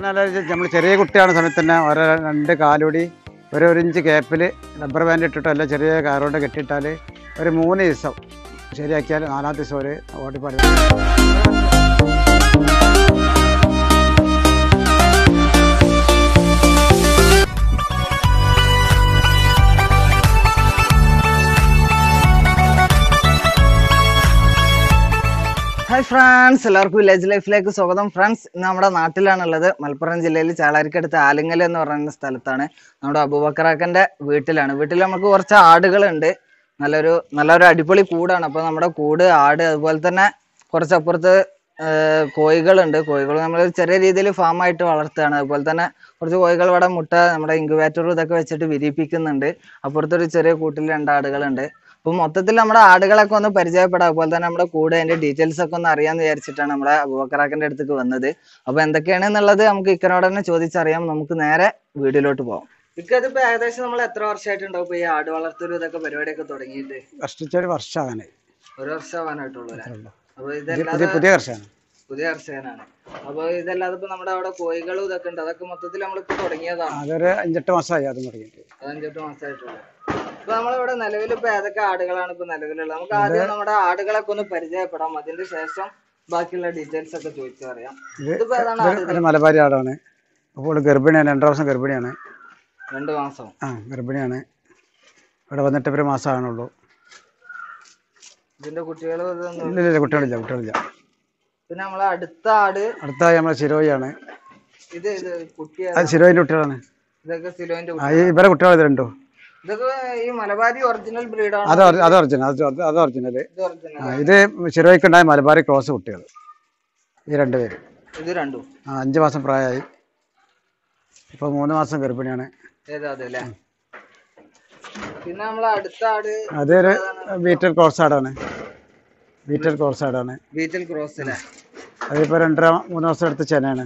പറഞ്ഞാൽ നമ്മൾ ചെറിയ കുട്ടിയാണ് സമയത്ത് തന്നെ ഓരോ രണ്ട് കാലുടി ഒരു ഒരു ഇഞ്ച് ഗ്യാപ്പിൽ റബ്ബർ ബാൻഡ് ഇട്ടിട്ടോ അല്ല ചെറിയ കാറുകൊണ്ട് കെട്ടിയിട്ടാൽ ഒരു മൂന്ന് ദിവസം ശരിയാക്കിയാൽ നാലാം ദിവസം ഒരു ഓടിപ്പാടി ഹായ് ഫ്രണ്ട്സ് എല്ലാവർക്കും വില്ലേജ് ലൈഫിലേക്ക് സ്വാഗതം ഫ്രണ്ട്സ് ഇന്ന് നമ്മുടെ നാട്ടിലാണുള്ളത് മലപ്പുറം ജില്ലയിൽ ചാളാരിക്കടുത്ത് ആലിങ്ങൽ എന്ന് പറയുന്ന സ്ഥലത്താണ് നമ്മുടെ അബൂബക്കറാക്കന്റെ വീട്ടിലാണ് വീട്ടിൽ നമുക്ക് കുറച്ച് ആടുകളുണ്ട് നല്ലൊരു നല്ലൊരു അടിപൊളി കൂടാണ് അപ്പോൾ നമ്മുടെ കൂട് ആട് അതുപോലെ തന്നെ കുറച്ച് അപ്പുറത്ത് ഏർ കോഴികളുണ്ട് കോഴികൾ നമ്മൾ ചെറിയ രീതിയിൽ ഫാമായിട്ട് വളർത്തുകയാണ് അതുപോലെ തന്നെ കുറച്ച് കോഴികൾ ഇവിടെ മുട്ട നമ്മുടെ ഇൻക്യുബേറ്ററും ഇതൊക്കെ വെച്ചിട്ട് വിരിയിപ്പിക്കുന്നുണ്ട് അപ്പുറത്തൊരു ചെറിയ കൂട്ടിൽ രണ്ട് ആടുകളുണ്ട് അപ്പൊ മൊത്തത്തിൽ നമ്മുടെ ആടുകളൊക്കെ ഒന്ന് പരിചയപ്പെടാം അതുപോലെ തന്നെ നമ്മുടെ കൂടെ അതിന്റെ ഡീറ്റെയിൽസ് ഒക്കെ ഒന്ന് അറിയാന്ന് വിചാരിച്ചിട്ടാണ് നമ്മുടെ അബൂബക്കറാക്കന്റെ അടുത്തേക്ക് വന്നത് അപ്പൊ എന്തൊക്കെയാണ് എന്നുള്ളത് നമുക്ക് ഇക്കനോട് തന്നെ ചോദിച്ചറിയാം നമുക്ക് നേരെ വീഡിയോയിലോട്ട് പോകാം ഇക്കതിപ്പോ ഏകദേശം നമ്മൾ എത്ര വർഷമായിട്ടുണ്ടാവും ഇപ്പൊ ഈ ആട് വളർത്തലും ഇതൊക്കെ പരിപാടിയൊക്കെ തുടങ്ങിയിട്ട് കഷ്ടിച്ചൊരു വർഷമാകാനായി ഒരു വർഷമാവാനായിട്ടുള്ളൂ അല്ലേ അപ്പൊ പുതിയ ഇതല്ലാതെ പുതിയ കർഷകനാണ് പുതിയ കർഷകനാണ് അപ്പൊ ഇതല്ലാതെ ഇപ്പൊ നമ്മുടെ അവിടെ കോഴികളും ഇതൊക്കെ ഉണ്ട് അതൊക്കെ മൊത്തത്തിൽ നമ്മളിപ്പോ തുടങ്ങിയതാണ് അതൊരു അഞ്ചെട്ട് മാസമായി അതും തുടങ്ങിയിട്ട് അത് അഞ്ചെട്ട് മാസമായിട്ടുള്ളൂ ഇപ്പൊ നമ്മളിവിടെ നിലവിൽ ഇപ്പൊ ഏതൊക്കെ ആടുകളാണ് ഇപ്പൊ നിലവിലുള്ളത് നമുക്ക് ആദ്യം നമ്മുടെ ആടുകളൊക്കെ ഒന്ന് പരിചയപ്പെടാം അതിന്റെ ശേഷം ബാക്കിയുള്ള ഡീറ്റെയിൽസ് ഒക്കെ ചോദിച്ചു അറിയാം ഇത് ഇതിപ്പോ ഏതാണ് ആട് ഒരു മലബാരി ആടാണ് അപ്പോൾ ഗർഭിണിയാണ് രണ്ടര വർഷം ഗർഭിണിയാണ് രണ്ട് മാസം ആ ഗർഭിണിയാണ് ഇവിടെ വന്നിട്ട് ഒരു മാസം ആകണുള്ളൂ ഇതിന്റെ കുട്ടികളും ഇതൊന്നും ഇല്ല ഇല്ല കുട്ടികളില്ല കുട്ടികളില്ല പിന്നെ നമ്മളെ അടുത്ത ആട് അടുത്തായി നമ്മളെ ശിരോയിയാണ് ഇത് ഇത് കുട്ടി അത് ശിരോയിൻ്റെ കുട്ടികളാണ് ഇതൊക്കെ സിലോന്റെ ആ ഈ ഇവരെ കുട്ടികൾ ഇത് രണ്ടോ ഇതൊക്കെ ഈ മലബാരി ഒറിജിനൽ ബ്രീഡാണ് അത് ഒറി- അത് ഒറിജിനൽ അത് ഒറി- അത് ഒറിജിനൽ ഇത് ഒറിജിനൽ ആ ഇത് ശിരോയ്ക്കുണ്ടായ മലബാരി ക്രോസ് കുട്ടികൾ ഈ രണ്ട് പേര് ഇത് രണ്ടും ആ അഞ്ച് മാസം പ്രായമായി ഇപ്പോൾ മൂന്ന് മാസം ഗർഭിണിയാണ് ഏതാ അത് അല്ലേ പിന്നെ നമ്മളെ അടുത്ത ആട് അതൊരു ബീറ്റൽ ക്രോസ് ആടാണ് ബീറ്റൽ ക്രോസ് ആടാണ് ബീറ്റൽ ക്രോസ് അല്ലേ അതിപ്പോൾ രണ്ടര മൂന്ന് മാസം എടുത്ത ചെനയാണ്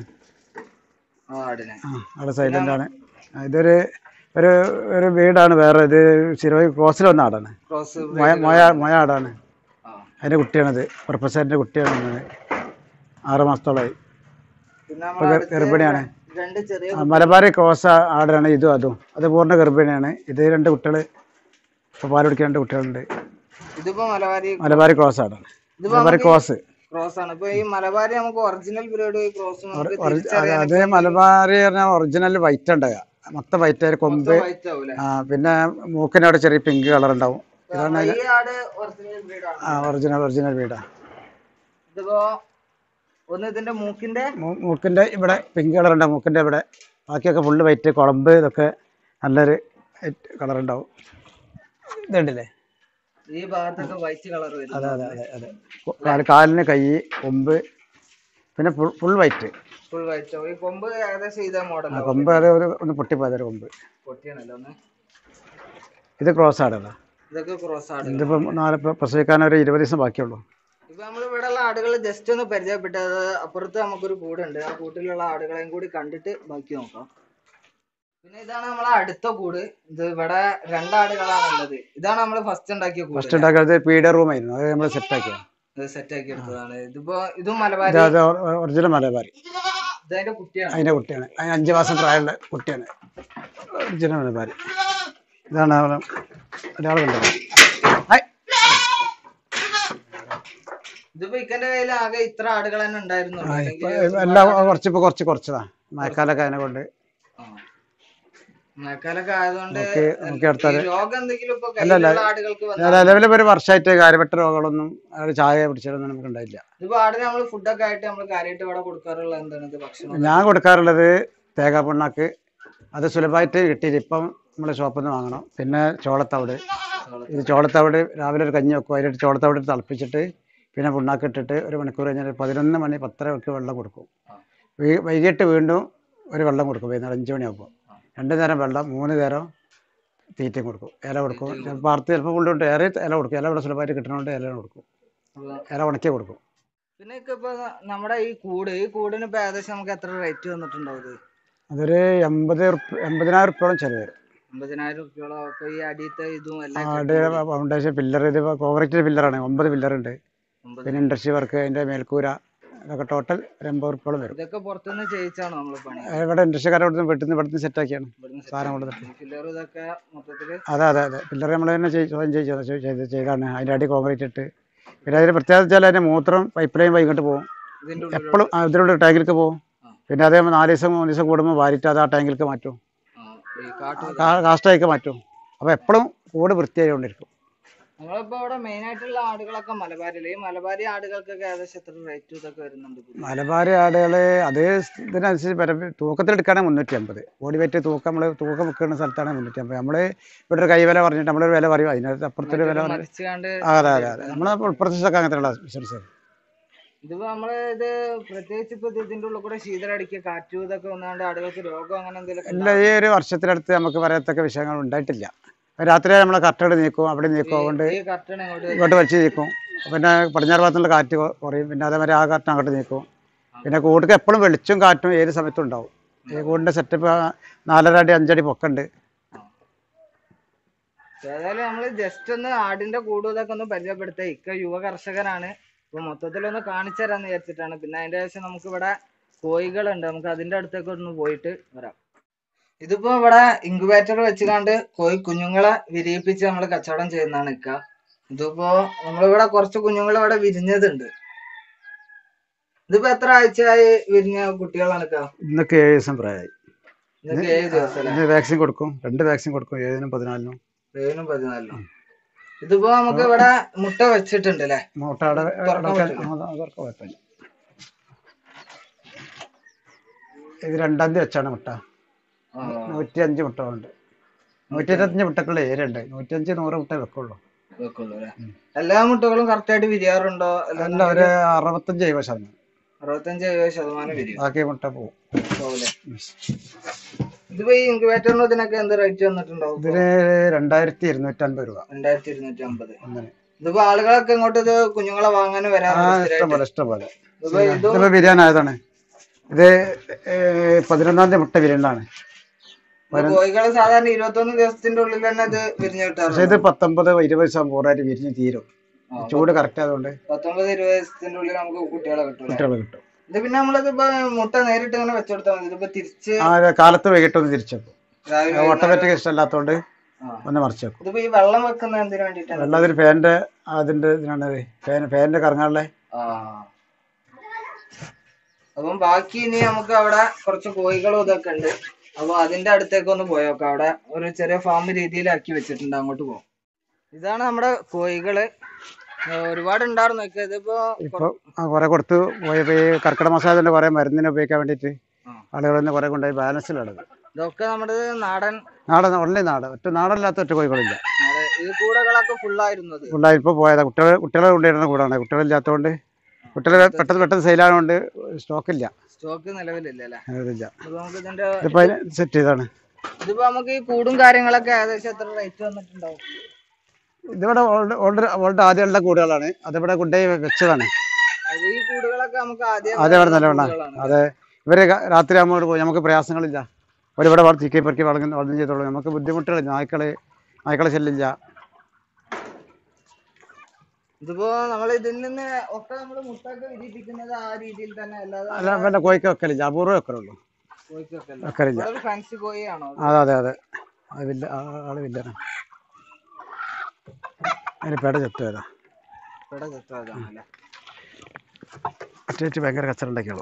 ആ ആടിനെ ആ അവിടെ സൈലൻ്റ് ആണ് ആ, ഇതൊരു ഒരു ഒരു വീടാണ് വേറെ ഇത് ശിരോയി ക്രോസിൽ വന്ന ആടാണ് ക്രോസ് മൊയ മൊയ മൊയ ആടാണ് ആ അതിൻ്റെ കുട്ടിയാണിത് പ്രൊഫസറിൻ്റെ കുട്ടിയാണ് വന്നത് ആറ് മാസത്തോളമായി പിന്നെ ഇപ്പോൾ നമ്മളെ ഗർ- ഗർഭിണിയാണ് രണ്ട് ചെറിയ ആ, മലബാറി ക്രോസ് ആടാണ് ഇതും അതും അത് പൂർണ്ണ ഗർഭിണിയാണ് ഇത് രണ്ട് കുട്ടികൾ ഇപ്പോൾ പാൽ കുടിക്കാൻ രണ്ട് കുട്ടികളുണ്ട് ഇതിപ്പോ മലബാരി മലബാറി ക്രോസ് ആടാണ് ഇതിപ്പോ മലബാറി ക്രോസ് ക്രോസ് ആണ് ഇപ്പൊ ഈ മലബാരി നമുക്ക് ഒറിജിനൽ ബ്രീഡ് ക്രോസ് നമുക്ക് ഒറി- തിരിച്ചറിയാൻ അത് മലബാറി പറഞ്ഞാൽ ഒറിജിനൽ വൈറ്റ് ഉണ്ടാകുക മൊത്തം വൈറ്റ് ആയ കൊമ്പ് വൈറ്റ് ആവൂലെ ആ പിന്നെ മൂക്കിന് അവിടെ ചെറിയ പിങ്ക് കളർ ഉണ്ടാവും ഇതാണ് ഈ ആട് ഒറിജിനൽ ബ്രീഡ് ആണ് ആ ഒറിജിനൽ ഒറിജിനൽ വീടാ ഇതിപ്പോ ഒന്ന് ഇതിന്റെ മൂക്കിന്റെ മൂ- മൂക്കിൻ്റെ ഇവിടെ പിങ്ക് കളർ ഉണ്ടാവും മൂക്കിൻ്റെ ഇവിടെ ബാക്കിയൊക്കെ ഫുള്ള് വൈറ്റ് കുളമ്പ് ഇതൊക്കെ നല്ലൊരു കളർ ഉണ്ടാവും ഇതുണ്ടല്ലേ ഈ ഭാഗത്തൊക്കെ വൈറ്റ് കളർ വരും അതെ അതെ അതെ അതെ കൊ- കാല് കാലിന് കൈ കൊമ്പ് പിന്നെ full full white full white ഈ കൊമ്പ് ഏകദേശം ഇതേ മോഡൽ ആ കൊമ്പ് അത് ഒരു ഒന്ന് പൊട്ടിപ്പോയതൊരു കൊമ്പ് പൊട്ടിയാണല്ലോ ഒന്ന് ഇത് ക്രോസ് ആടല്ല ഇതൊക്കെ ക്രോസ് ആട് ഇതിപ്പം നാളെ ഇപ്പം പ്രസവിക്കാൻ ഒരു ഇരുപത് ദിവസം ബാക്കിയുള്ളൂ ഇപ്പൊ നമ്മൾ ഇവിടെ ഉള്ള ആടുകൾ ജസ്റ്റ് ഒന്ന് പരിചയപ്പെട്ടത് അപ്പുറത്ത് നമുക്കൊരു കൂടുണ്ട് ആ കൂട്ടിലുള്ള ആടുകളെയും കൂടി കണ്ടിട്ട് ബാക്കി നോക്കാം പിന്നെ ഇതാണ് നമ്മളെ അടുത്ത കൂട് ഇത് ഇവിടെ രണ്ടാടുകളാണ് ഉള്ളത് ഇതാണ് നമ്മൾ ഫസ്റ്റ് ഉണ്ടാക്കിയ കൂട് ഫസ്റ്റ് ഉണ്ടാക്കിയത് പീഡിയ റൂമായിരുന്നു അത് നമ്മൾ സെറ്റാക്കിയത് ഇത് സെറ്റ് ആക്കി എടുത്തതാണ് ഇതിപ്പോ ഇതും മലബാരി ഇത് അത് ഒറിജിനൽ മലബാരി ഇതതിന്റെ കുട്ടിയാണ് അതിൻ്റെ കുട്ടിയാണ് അതിന് അഞ്ച് മാസം പ്രായമുള്ള കുട്ടിയാണ് ഒറിജിനൽ മലബാരി ഇതാണ് അവിടെ ഒരാൾ കണ്ടത് ഹായ് ഇതിപ്പോ ഇക്കന്റെ കയ്യിൽ ആകെ ഇത്ര ആടുകൾ തന്നെ ഉണ്ടായിരുന്നു ആ, ഇപ്പൊ എല്ലാം കുറച്ച് ഇപ്പൊ കുറച്ച് കുറച്ചതാ മഴക്കാലൊക്കെ അതിനെ കൊണ്ട് മഴക്കാലൊക്കെ ആയതുകൊണ്ട് നമുക്ക് നമുക്ക് ഈ അടുത്താല് രോഗം എന്തെങ്കിലും ഇപ്പൊ കയ്യിലുള്ള ആടുകൾക്ക് വന്നാൽ നിലവിൽ ഒരു വർഷമായിട്ട് കാര്യപ്പെട്ട രോഗങ്ങളൊന്നും ഒരു ചായ പിടിച്ചതൊന്നും നമുക്ക് ഉണ്ടായില്ല ഇതിപ്പോ ആടിന് നമ്മൾ ഫുഡൊക്കെ ആയിട്ട് നമ്മൾ കാര്യമായിട്ട് ഇവിടെ കൊടുക്കാറുള്ള എന്താണ് ഇത് ഭക്ഷണം ഞാൻ കൊടുക്കാറുള്ളത് തേങ്ങാ പിണ്ണാക്ക് അത് സുലഭമായിട്ട് കിട്ടിയില്ല ഇപ്പം നമ്മൾ ഷോപ്പിൽ നിന്ന് വാങ്ങണം പിന്നെ ചോളത്തവിട് ഇത് ചോളത്തവിട് രാവിലെ ഒരു കഞ്ഞി വെക്കും അതിലിട്ട് ചോളത്തവിട് തിളപ്പിച്ചിട്ട് പിന്നെ പിണ്ണാക്ക് ഇട്ടിട്ട് ഒരു മണിക്കൂർ കഴിഞ്ഞാൽ പതിനൊന്ന് മണി പത്തര ഒക്കെ വെള്ളം കൊടുക്കും വൈ- വൈകിട്ട് വീണ്ടും ഒരു വെള്ളം കൊടുക്കും വൈകുന്നേരം അഞ്ച് മണിയാകുമ്പോൾ രണ്ട് നേരം വെള്ളം മൂന്ന് നേരം തീറ്റയും കൊടുക്കും ഇല കൊടുക്കും പാർത്ത് ചിലപ്പോൾ കൊണ്ടുകൊണ്ട് ഏറെ ഇല കൊടുക്കും ഇല ഇവിടെ സുലഭമായിട്ട് കിട്ടണോണ്ട് ഇല കൊടുക്കും ഇല ഉണക്കി കൊടുക്കും പിന്നെ ഒക്കെ ഇപ്പൊ നമ്മുടെ ഈ കൂട് ഈ കൂടിന് ഇപ്പൊ ഏകദേശം നമുക്ക് എത്ര റേറ്റ് വന്നിട്ടുണ്ടാവും ഇത് അതൊരു എൺപത് ഉറുപ്പ്യ എൺപതിനായിരം ഉറുപ്പ്യോളം ചിലവ് വരും അമ്പതിനായിരം റുപ്യോളം അപ്പൊ ഈ അടിയത്തെ ഇതും എല്ലാം ആടെ ഫൗണ്ടേഷൻ പില്ലർ ഇത് കോൺക്രീറ്റ് പില്ലറാണ് ഒമ്പത് പില്ലറുണ്ട് ഒമ്പത് പിന്നെ ഇൻഡസ്ട്രി വർക്ക് അതിൻ്റെ മേൽക്കൂര അതൊക്കെ ടോട്ടൽ ഒരു എൺപത് ഉറുപ്പോളം വരും ഇതൊക്കെ പുറത്തുനിന്ന് ചെയ്യിച്ചാണോ നമ്മൾ പണി അത് ഇവിടെ ഇൻഡസ്ട്രിക്കാരെ ഇവിടുന്ന് വീട്ടിൽ നിന്ന് ഇവിടുന്ന് സെറ്റാക്കിയാണ് ഇവിടുന്ന് set സാധനം ആക്കി. കൊടുത്തിട്ട്. ഈ ഫില്ലറും ഇതൊക്കെ മൊത്തത്തില് അതെ അതെ അതെ പിള്ളേർ നമ്മൾ തന്നെ ചെയ്ത് സ്വയം ചെയ്ത് ചെയ്ത് ചെയ്ത് ചെയ്താണ് അതിൻ്റെ അടി കോൺക്രീറ്റ് ഇട്ട് പിന്നെ അതിന് പ്രത്യേകത വെച്ചാൽ അതിൻ്റെ മൂത്രം പൈപ്പ് ലൈൻ വൈകിട്ട് പോകും ഇതിന്റെ ഉള്ളിൽ എപ്പോഴും ഇതിലുള്ള ടാങ്കിലേക്ക് പോകും ആ. പിന്നെ അതേ നാല് ദിവസം മൂന്ന് ദിവസം കൂടുമ്പോൾ വാരിയിട്ട് അത് ആ ടാങ്കിലേക്ക് മാറ്റും ഈ കാട്ടു കാ- കാസ്റ്റായിക്ക് മാറ്റും അപ്പോൾ എപ്പോഴും കൂട് വൃത്തിയായിക്കൊണ്ടിരിക്കും നമ്മളിപ്പോ ഇവിടെ മെയിൻ ആയിട്ടുള്ള ആടുകളൊക്കെ മലബാരില് ഈ മലബാരി ആടുകൾക്കൊക്കെ ഏകദേശം എത്ര റേറ്റ് ഇതൊക്കെ വരുന്നുണ്ട് ഇപ്പൊ? മലബാർ ആടുകൾ അതേ ഇതിനനുസരിച്ച് പര- തൂക്കത്തിലെടുക്കുകയാണെങ്കിൽ മുന്നൂറ്റി അമ്പത് ബോഡി വെയിറ്റ് തൂക്കം നമ്മൾ തൂക്കം വെക്കുന്ന സ്ഥലത്താണ് മുന്നൂറ്റി അമ്പത് നമ്മൾ ഇവിടെ ഒരു കൈവില പറഞ്ഞിട്ട് നമ്മളൊരു വില പറയും അതിനകത്ത് അപ്പുറത്തൊരു വില പറയും മരിച്ചുകാണ്ട് അതെ അതെ അതെ നമ്മൾ ഉൾപ്രദേശത്തൊക്കെ അങ്ങനത്തെയുള്ള ബിസിനസ് ഇതിപ്പോ നമ്മള് ഇത് പ്രത്യേകിച്ച് ഇപ്പൊ ഇത് ഇതിന്റെ ഉള്ളിൽ കൂടെ ശീതളടിക്കുക കാറ്റു ഇതൊക്കെ വന്നാണ്ട് ആടുകൾക്ക് രോഗം അങ്ങനെ എന്തെങ്കിലും ഇല്ല ഈ ഒരു വർഷത്തിനടുത്ത് നമുക്ക് പറയത്തക്ക വിഷയങ്ങൾ ഉണ്ടായിട്ടില്ല രാത്രി നമ്മളെ കട്ടട് നീക്കും അവിടെ നീക്കും അതുകൊണ്ട് ഈ കർട്ടൺ ഇങ്ങോട്ട് ഇങ്ങോട്ട് വലിച്ച് നീക്കും പിന്നെ പടിഞ്ഞാറ് ഭാഗത്തുള്ള കാറ്റ് കൊ- കുറയും പിന്നെ അതേമാതിരി ആ കാറ്റ് അങ്ങോട്ട് നീക്കും പിന്നെ കൂട്ടിക്ക് എപ്പോഴും വെളിച്ചും കാറ്റും ഏത് സമയത്തും ഉണ്ടാവും ഈ കൂടിൻ്റെ സെറ്റപ്പ് നാലര അടി അഞ്ചടി പൊക്കുണ്ട് ഏതായാലും നമ്മള് ജസ്റ്റ് ഒന്ന് ആടിന്റെ കൂടും ഇതൊക്കെ ഒന്ന് പരിചയപ്പെടുത്തുക ഇക്ക യുവ കർഷകനാണ് ഇപ്പൊ മൊത്തത്തിലൊന്ന് കാണിച്ചു തരാന്ന് വിചാരിച്ചിട്ടാണ് പിന്നെ അതിന്റെ ശേഷം നമുക്ക് ഇവിടെ കോഴികളുണ്ട് നമുക്ക് അതിന്റെ അടുത്തേക്ക് ഒന്ന് പോയിട്ട് വരാം ഇതിപ്പോ ഇവിടെ ഇൻക്യുബേറ്റർ വെച്ചുകൊണ്ട് കോഴി കുഞ്ഞുങ്ങളെ വിരിയിപ്പിച്ച് നമ്മൾ കച്ചവടം ചെയ്യുന്നതാണ് ഇക്ക ഇതിപ്പോ നമ്മളിവിടെ കുറച്ച് കുഞ്ഞുങ്ങൾ ഇവിടെ വിരിഞ്ഞതുണ്ട് ഇതിപ്പോ എത്ര ആഴ്ചയായി വിരിഞ്ഞ കുട്ടികളാണ് ഇക്ക ഇന്നൊക്കെ ഏഴ് ദിവസം പ്രായമായി ഇതൊക്കെ ഏഴ് ദിവസം അല്ലേ ഇന്ന് വാക്സിൻ കൊടുക്കും രണ്ട് വാക്സിൻ കൊടുക്കും ഏഴിനും പതിനാലിനും ഏഴിനും പതിനാലിനും ഇതിപ്പോ നമുക്ക് ഇവിടെ മുട്ട വെച്ചിട്ടുണ്ട് അല്ലേ മുട്ട അവിടെ തുറക്കാൻ അവിടെ പറ്റുമോ? ആ, തുറക്കാൻ കുഴപ്പമില്ല ഇത് രണ്ടാം തീയതി വെച്ചാണ് മുട്ട ആ. നൂറ്റി അഞ്ച് മുട്ട ഉണ്ട് നൂറ്റി ഇരുപത്തഞ്ച് മുട്ടക്കുള്ള ഏരിയ ഉണ്ട് നൂറ്റി അഞ്ച് നൂറ് മുട്ട വെക്കുള്ളൂ വെക്കുള്ളൂ അല്ലേ എല്ലാ മുട്ടകളും കറക്റ്റ് ആയിട്ട് വിരിയാറുണ്ടോ അല്ല അല്ല ഒരു അറുപത്തഞ്ച് എഴുപത് ശതമാനം അറുപത്തഞ്ച് എഴുപത് ശതമാനം വിരിയും ബാക്കി മുട്ട പോകും പോകൂലേ ഇതിപ്പോ ഈ ഇൻക്യുബേറ്ററിന് ഇതിനൊക്കെ എന്ത് റേറ്റ് വന്നിട്ടുണ്ടാവും ഇതിന് രണ്ടായിരത്തി ഇരുന്നൂറ്റമ്പത് രൂപ രണ്ടായിരത്തി ഇരുന്നൂറ്റി അമ്പത് അങ്ങനെ ഇതിപ്പോ ആളുകളൊക്കെ ഇങ്ങോട്ട് ഇത് കുഞ്ഞുങ്ങളെ വാങ്ങാൻ ആ വരാറുണ്ട് ഇഷ്ടം സ്ഥിരമായിട്ട്. പോലെ ഇഷ്ടം പോലെ ഇതിപ്പോ ഇതും ഇതിപ്പോ ബിരിയാണായതാണ് ഇത് ഏ, പതിനൊന്നാം തീയതി മുട്ട ബിരിയാണ്ടാണ് ഇപ്പൊ കോഴികള് സാധാരണ ഇരുപത്തൊന്ന് ദിവസത്തിന്റെ ഉള്ളിൽ തന്നെ ഇത് വിരിഞ്ഞു പക്ഷെ കിട്ടാറുണ്ട് ഇത് പത്തൊമ്പത് ഇരുപത് ദിവസം പൂർണ്ണമായിട്ട് വിരിഞ്ഞ് തീരും ആ, ചൂട് കറക്റ്റ് ആയതുകൊണ്ട് പത്തൊമ്പത് ഇരുപത് ദിവസത്തിന്റെ ഉള്ളിൽ നമുക്ക് കുട്ടികളെ കിട്ടൂല കുട്ടികൾ കിട്ടും ഇത് പിന്നെ നമ്മളിത് ഇപ്പൊ മുട്ട നേരിട്ട് ഇങ്ങനെ വെച്ചെടുത്താൽ മതി ഇതിപ്പോ തിരിച്ച് ആ ഒരു കാലത്ത് വൈകിട്ട് ഒന്ന് തിരിച്ചു വെക്കും രാവിലെ ഓട്ടോമാറ്റിക് ഇഷ്ടമല്ലാത്തതുകൊണ്ട് ആ. ഒന്ന് മറിച്ച് വെക്കും ഇതിപ്പോ ഈ വെള്ളം വെക്കുന്ന എന്തിനു വേണ്ടിയിട്ടാണ് വെള്ളം അതിന് ഫാനിന്റെ അതിന്റെ ഇതിനാണ് ഫാൻ ഫാനിന്റെ കറങ്ങാനുള്ള ആ. അപ്പം ബാക്കി ഇനി നമുക്ക് അവിടെ കുറച്ച് കോഴികളും ഇതൊക്കെ ഉണ്ട് അപ്പൊ അതിന്റെ അടുത്തേക്ക് ഒന്ന് പോയോക്കാം അവിടെ ഒരു ചെറിയ ഫാം രീതിയിലാക്കി വെച്ചിട്ടുണ്ട് അങ്ങോട്ട് പോകും ഇതാണ് നമ്മുടെ കോഴികള് ഏർ ഒരുപാട് ഉണ്ടായിരുന്നു ഒക്കെ ഇതിപ്പോ ഇപ്പൊ ആ കുറെ കൊടുത്ത് പോയപ്പോ ഈ കർക്കിടക മാസമായതുകൊണ്ട് കുറെ മരുന്നിന് ഉപയോഗിക്കാൻ വേണ്ടിയിട്ട് ആ. ആളുകൾ തന്നെ കുറെ കൊണ്ടുപോയി ബാലൻസിലുള്ളത് ഇതൊക്കെ നമ്മുടെ നാടൻ നാടൻ ഉള്ളി നാട് ഒറ്റ നാടല്ലാത്ത ഒറ്റ കോഴികളില്ല നാടൻ ഇത് കൂടകളൊക്കെ ഫുള്ളായിരുന്നത് ഉണ്ടായി ഇപ്പോൾ പോയതാ കുട്ടികൾ കുട്ടികളെ കൊണ്ടുവരുന്ന കൂടാണ് കുട്ടികളില്ലാത്തതുകൊണ്ട് കുട്ടികൾ പെട്ടെന്ന് പെട്ടെന്ന് സെയിലായതുകൊണ്ട് സ്റ്റോക്കില്ല സ്റ്റോക്ക് നിലവിലില്ല അല്ലേ അതില്ല അപ്പൊ നമുക്ക് ഇതിന്റെ ഇതിപ്പോ സെറ്റ് ചെയ്താണ് ഇതിപ്പോ നമുക്ക് ഈ കൂടും കാര്യങ്ങളൊക്കെ ഏകദേശം എത്ര റേറ്റ് വന്നിട്ടുണ്ടാവും ഇതിവിടെ ഓൾഡ് ഓൾഡ് ഓൾഡ് ആദ്യമുള്ള കൂടുകളാണ് അതിവിടെ കൊണ്ടുപോയി വെച്ചതാണ് അത് ഈ കൂടുകളൊക്കെ നമുക്ക് ആദ്യം ആദ്യം ഇവിടെ നിലവിലാണ് കൂടുകളാണ്. അതെ ഇവര് ക- രാത്രി ആകുമ്പോൾ പോയി നമുക്ക് പ്രയാസങ്ങളില്ല അവരിവിടെ വളർത്തി ചിക്കി പെറുക്കി വളർന്ന് വളർന്നു ചെയ്തോളൂ നമുക്ക് ബുദ്ധിമുട്ടുകളില്ല നായ്ക്കള് നായ്ക്കളെ ശല്യമില്ല ഇതിപ്പോ നമ്മൾ ഇതിൽ നിന്ന് ഒക്കെ നമ്മൾ മുട്ടൊക്കെ വിരിയിപ്പിക്കുന്നത് ആ രീതിയിൽ തന്നെ അല്ലാതെ അല്ല പിന്നെ കോഴിക്ക് വെക്കലില്ല അപൂർവം വെക്കലുള്ളൂ കോഴിക്കൊക്കെ അല്ല. വെക്കലില്ല ഇവിടെ ഒരു ഫാൻസി കോഴിയാണോ അതെ അതെ അതെ അത് വില്ല ആ- ആള് വില്ലാണ് അതിന് പേട ചെത്തു വരാം ഇവിടെ ചെത്താതാണല്ലേ ഒറ്റ ഭയങ്കര കച്ചറ ഉണ്ടാക്കിയോളൂ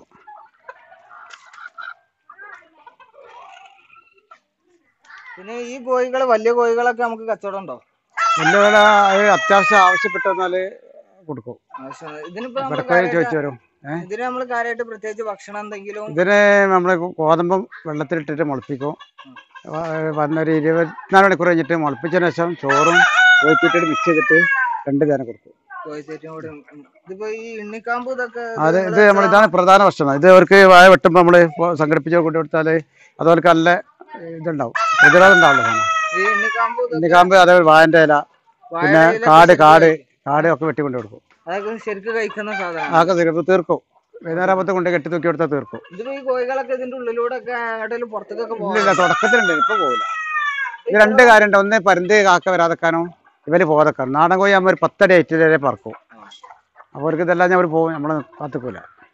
പിന്നെ ഈ കോഴികൾ വലിയ കോഴികളൊക്കെ നമുക്ക് കച്ചവടം ഉണ്ടോ വലിയ വില അത് അത്യാവശ്യം ആവശ്യപ്പെട്ട് വന്നാല് കൊടുക്കും ആവശ്യം- ഇതിനിപ്പോ നമ്മള് ഇവിടൊക്കെ കാര്യായിട്ട്- ചോദിച്ചു വരും ഏഹ് ഇതിന് നമ്മൾ കാര്യമായിട്ട് പ്രത്യേകിച്ച് ഭക്ഷണം എന്തെങ്കിലും ഇതിന് നമ്മൾ ഗോതമ്പം വെള്ളത്തിലിട്ടിട്ട് മുളപ്പിക്കും ആ, വന്നൊരു ഇരുപത്തിനാല് മണിക്കൂർ കഴിഞ്ഞിട്ട് മുളപ്പിച്ചതിന് ശേഷം ചോറും കോഴിത്തീറ്റിട്ട് മിക്സ് ചെയ്തിട്ട് രണ്ട് നേരം കൊടുക്കും കോഴിത്തേറ്റും കൂടി ഉം. ഇതിപ്പോ ഈ എണ്ണിക്കാമ്പ് ഇതൊക്കെ അത് ഇത് നിങ്ങള് നമ്മൾ ഇതാണ് പ്രധാന ഭക്ഷണം ഇത് അവർക്ക് വായ വെട്ടുമ്പോൾ നമ്മൾ സംഘടിപ്പിച്ച് കൊണ്ടു കൊടുത്താൽ അത് അവർക്ക് നല്ല ഇതുണ്ടാവും പ്രതിരോധം ഉണ്ടാവുള്ളൂ സാധനം ഈ എണ്ണിക്കാമ്പ് ഇതൊക്കെ ഇന്നിക്കാകുമ്പോൾ അതേപോലെ വായൻ്റെ ഇല പിന്നെ വാഴയിലൊക്കെ കാട് ശരിക്ക് കാട് കാട് ഒക്കെ വെട്ടി കൊണ്ട് കൊടുക്കും അതൊക്കെ ശരിക്ക് കഴിക്കുന്ന സാധനമാണ് അതൊക്കെ തീർക്കും തീർക്കും വൈകുന്നേരം ആകുമ്പോൾ കൊണ്ട് കെട്ടി തൂക്കി കൊടുത്താൽ തീർക്കും ഇതിപ്പോ ഈ കോഴികളൊക്കെ ഇതിന്റെ ഉള്ളിലൂടെ ഒക്കെ എങ്ങോട്ടേലും പുറത്തേക്കൊക്കെ ഇല്ല പോകാം തുടക്കത്തിലുണ്ട് ഇപ്പൊ പോകില്ല ഇത് രണ്ട് കാര്യമുണ്ട് ഒന്ന് പരുന്ത് കാക്ക വരാതെക്കാനോ ഇവര് പോകാതെക്കാനും നാടൻ കോഴി ആകുമ്പോൾ ഒരു പത്തടി ഐറ്റിൽ വരെ പറക്കും അപ്പോൾ അവർക്ക് ഇതെല്ലാം ഞാൻ അവർ പോകും നമ്മൾ കാത്തിക്കൂല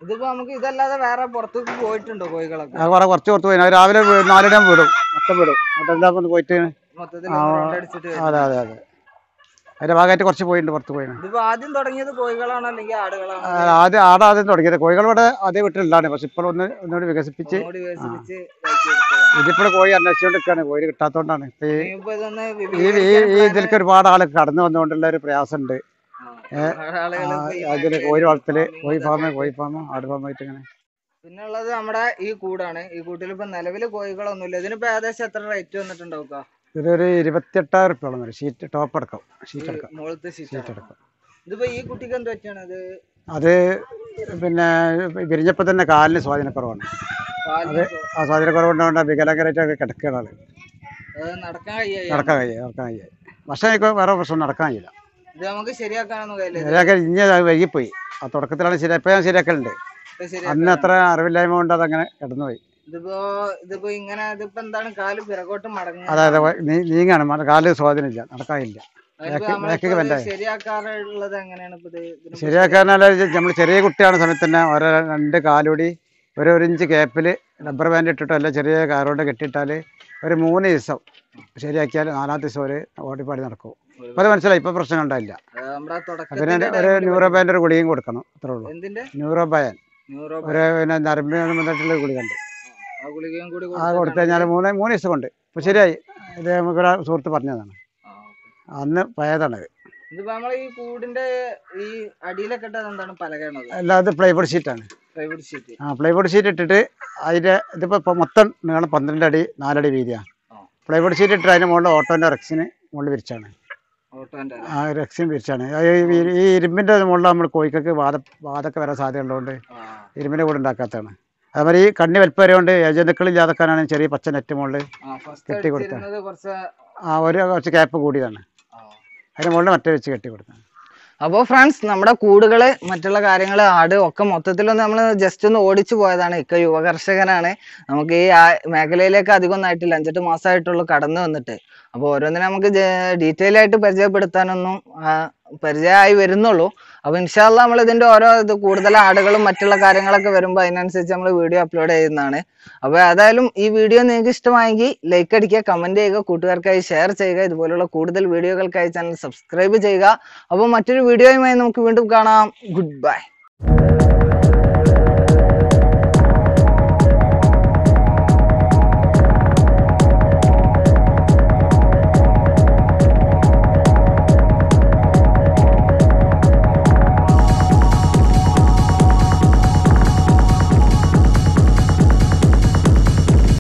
ഇതിപ്പോ നമുക്ക് ഇതല്ലാതെ വേറെ പുറത്തേക്ക് പോയിട്ടുണ്ടോ കോഴികളൊക്കെ അത് കുറെ കുറച്ച് പുറത്ത് പോയി അത് രാവിലെ വി- നാലിടാൻ വിടും മൊത്തം വിടും അതെല്ലാം ഒന്ന് പോയിട്ട് മൊത്തത്തിൽ ആ, റൗണ്ട് അടിച്ചിട്ട് വരുന്നത്. അതെ അതെ അതെ അതിന്റെ ഭാഗമായിട്ട് കുറച്ച് പോയിട്ടുണ്ട് പുറത്ത് പോയിന് ഇതിപ്പോ ആദ്യം തുടങ്ങിയത് കോഴികളാണോ അല്ലെങ്കിൽ ആടുകളാണോ ആ, ആദ്യം ആടെ ആദ്യം തുടങ്ങിയത് കോഴികൾ ഇവിടെ അതേ വീട്ടിലുള്ളതാണ് പക്ഷെ ഇപ്പോൾ ഒന്ന് ഒന്നുകൂടി വികസിപ്പിച്ച് ഒന്നുകൂടി വികസിപ്പിച്ച് ഇതാക്കി എടുത്തതാണ്. ഇതിപ്പോൾ കോഴി അന്വേഷിച്ചുകൊണ്ട് നിൽക്കുകയാണ് കോഴി കിട്ടാത്തതുകൊണ്ടാണ് ഇപ്പൊ ഈ ഇനിയിപ്പോ ഇതൊന്ന് ഈ ഈ വിപുലീകരിക്കാൻ ഈ plan- ഇതിലേക്ക് ഒരുപാട് ആൾ കടന്നു വന്നുകൊണ്ടുള്ള ഒരു പ്രയാസമുണ്ട് ആ, ഒരുപാട് ആളുകള് ഇപ്പൊ ഈ അതിന് മേഖലയിൽ കോഴി വളർത്തല് farming കോഴി ഫാം ഇതൊക്കെ കോഴി ഫാം ആട് ഫാമായിട്ട് ഇങ്ങനെ പിന്നെ ഉള്ളത് നമ്മുടെ ഈ കൂടാണ് ഈ കൂട്ടിൽ ഇപ്പൊ നിലവില് കോഴികളൊന്നുമില്ല ഇതിനിപ്പോ ഏകദേശം എത്ര റേറ്റ് വന്നിട്ടുണ്ടാവുക ഇതൊരു ഇരുപത്തിയെട്ടായിരം റുപ്യോളം വരും ഷീറ്റ് ടോപ്പ് അടക്കം ഷീറ്റ് അടക്കം മുകളത്തെ ഷീറ്റ് സീറ്റ് അടക്കം ഇതിപ്പോ ഈ കുട്ടിക്ക് എന്ത് പറ്റിയാണ് ഇത് അത് പിന്നെ വിരിഞ്ഞപ്പോൾ തന്നെ കാലിന് സ്വാധീനക്കുറവാണ് കാലിന് ആ സ്വാധീനക്കുറവുണ്ടാകൊണ്ട് വികലാംഗരായിട്ടൊക്കെ കിടക്കുകയാണ് ആള് അത് നടക്കാൻ കഴിയാ നടക്കാൻ കഴിയുക നടക്കാൻ കഴിയുക പക്ഷേ ഇപ്പോൾ വേറെ പ്രശ്നം നടക്കാൻ കഴിയില്ല ഇത് നമുക്ക് ശരിയാക്കാനൊന്നും കഴിയില്ല ശരിയാക്കാൻ ഇനി അത് വൈകിപ്പോയി ആ തുടക്കത്തിലാണ് ശരി ഇപ്പം ഞാൻ ശരിയാക്കലുണ്ട് ഇത് ശരി അന്ന് അത്ര അറിവില്ലായ്മ കൊണ്ട് അതങ്ങനെ കിടന്നുപോയി ഇതിപ്പോ ഇതിപ്പോ ഇങ്ങനെ ഇതിപ്പോ എന്താണ് കാല് പിറകോട്ട് മടങ്ങുക അതായത് നീ- നീങ്ങാണ് മ- കാലിൽ സ്വാധീനമില്ല നടക്കാനില്ല അതിപ്പോ ബാക്ക് നമ്മളിപ്പോ ബാക്കിക്ക് ഇത് ബെൻഡായി. ശരിയാക്കാറുള്ളത് എങ്ങനെയാണ് ഇപ്പൊ ഇത് ഇതിന് ശരിയാക്കാനല്ല നമ്മൾ ചെറിയ കുട്ടിയാണ് സമയത്ത് തന്നെ ഓരോ രണ്ട് കാലൂടി ഒരു ഒരു ഇഞ്ച് ഗ്യാപ്പിൽ റബ്ബർ ബാൻഡ് ഇട്ടിട്ടോ അല്ല ചെറിയ കാറുകൊണ്ട് കെട്ടിയിട്ടാൽ ഒരു മൂന്ന് ദിവസം ശരിയാക്കിയാൽ നാലാമത്തെ ദിവസം ഒരു ഓടിപ്പാടി നടക്കും അപ്പോൾ അത് മനസ്സിലായി ഇപ്പോൾ പ്രശ്നം ഉണ്ടായില്ല അത് നമ്മുടെ അതിന് തുടക്കത്തിന്റെ ഒരു time ല് ന്യൂറോ ബാൻഡ് ഒരു ഗുളികയും കൊടുക്കണം അത്രേ ഉള്ളൂ എന്തിന്റെ ന്യൂറോ ബയൻ ന്യൂറോ ഒരു പിന്നെ നരമ്പിന് ബന്ധമായിട്ടുള്ള ഒരു ഗുളിക ഉണ്ട് ആ ഗുളികയും കൂടി ആ കൊടുത്തു കഴിഞ്ഞാൽ മൂന്ന് മൂന്ന് ദിവസം കൊണ്ട് ഇപ്പോൾ ശരിയായി ഇത് നമുക്കൊരു സുഹൃത്ത് പറഞ്ഞതാണ് ആ, okay. അന്ന് പഴയതാണത് ഇതിപ്പോ നമ്മളെ ഈ കൂടിന്റെ ഈ അടിയിലൊക്കെ ഇട്ടത് എന്താണ് പലകയാണത് അല്ലാതെ പ്ലൈവുഡ് ഷീറ്റാണ് പ്രൈവറ്റ് ഷീറ്റ് ആ പ്ലൈവുഡ് ഷീറ്റ് ഇട്ടിട്ട് അതിൻ്റെ ഇതിപ്പോൾ ഇപ്പോൾ മൊത്തം നീളം പന്ത്രണ്ട് അടി നാലടി വീതിയാണ് ആ. പ്ലൈവുഡ് ഷീറ്റ് ഇട്ടിട്ട് അതിന് മുകളിൽ ഓട്ടോൻ്റെ റെക്സിന് മുകളിൽ വിരിച്ചാണ് ഓട്ടോന്റെ ആ റെക്സിൻ വിരിച്ചാണ് അത് ഈ ഇ- ഈ ഇരുമ്പിൻ്റെ മുകളിൽ നമ്മൾ കോഴിക്കൊക്കെ വാദ വാതൊക്കെ വരാൻ സാധ്യതയുള്ളതുകൊണ്ട് ആ ഇരുമ്പിൻ്റെ കൂടെ ഉണ്ടാക്കാത്തതാണ് അതുമാതിരി ഈ കണ്ണി വലിപ്പം വരെ കൊണ്ട് ഏജന്തുക്കളില്ലാതെക്കാനാണ് ചെറിയ പച്ച നെറ്റ് മുകളിൽ ആ ഫസ്റ്റ് കെട്ടി കൊടുത്ത. അടിച്ചിരുന്നത് കുറച്ച് ആ ഒരു കുറച്ച് ക്യാപ്പ് കൂടിയതാണ് ആ. അതിന് മുകളിൽ മറ്റേ വെച്ച് കെട്ടി കൊടുത്താണ് അപ്പോൾ ഫ്രണ്ട്സ് നമ്മുടെ കൂടുകള് മറ്റുള്ള കാര്യങ്ങൾ ആട് ഒക്കെ മൊത്തത്തിലൊന്ന് നമ്മൾ ജസ്റ്റ് ഒന്ന് ഓടിച്ചു പോയതാണ് ഇക്ക യുവകർഷകനാണ് നമുക്ക് ഈ ആ മേഖലയിലേക്ക് അധികം ഒന്നും ആയിട്ടില്ല അഞ്ചെട്ട് മാസമായിട്ടുള്ളൂ കടന്നു വന്നിട്ട് അപ്പോൾ ഓരോന്നിനും നമുക്ക് ഡീറ്റെയിൽ ആയിട്ട് പരിചയപ്പെടുത്താനൊന്നും ആ, പരിചയമായി വരുന്നുള്ളൂ അപ്പോൾ ഇൻഷാല്ല നമ്മൾ ഇതിന്റെ ഓരോ ഇത് കൂടുതൽ ആടുകളും മറ്റുള്ള കാര്യങ്ങളൊക്കെ വരുമ്പോൾ അതിനനുസരിച്ച് നമ്മൾ വീഡിയോ അപ്ലോഡ് ചെയ്യുന്നതാണ് അപ്പോൾ ഏതായാലും ഈ വീഡിയോ നിങ്ങൾക്ക് ഇഷ്ടമായെങ്കിൽ ലൈക്ക് അടിക്കുക കമന്റ് ചെയ്യുക കൂട്ടുകാർക്കായി ഷെയർ ചെയ്യുക ഇതുപോലുള്ള കൂടുതൽ വീഡിയോകൾക്കായി ചാനൽ സബ്സ്ക്രൈബ് ചെയ്യുക അപ്പോൾ മറ്റൊരു വീഡിയോയുമായി നമുക്ക് വീണ്ടും കാണാം ഗുഡ് ബൈ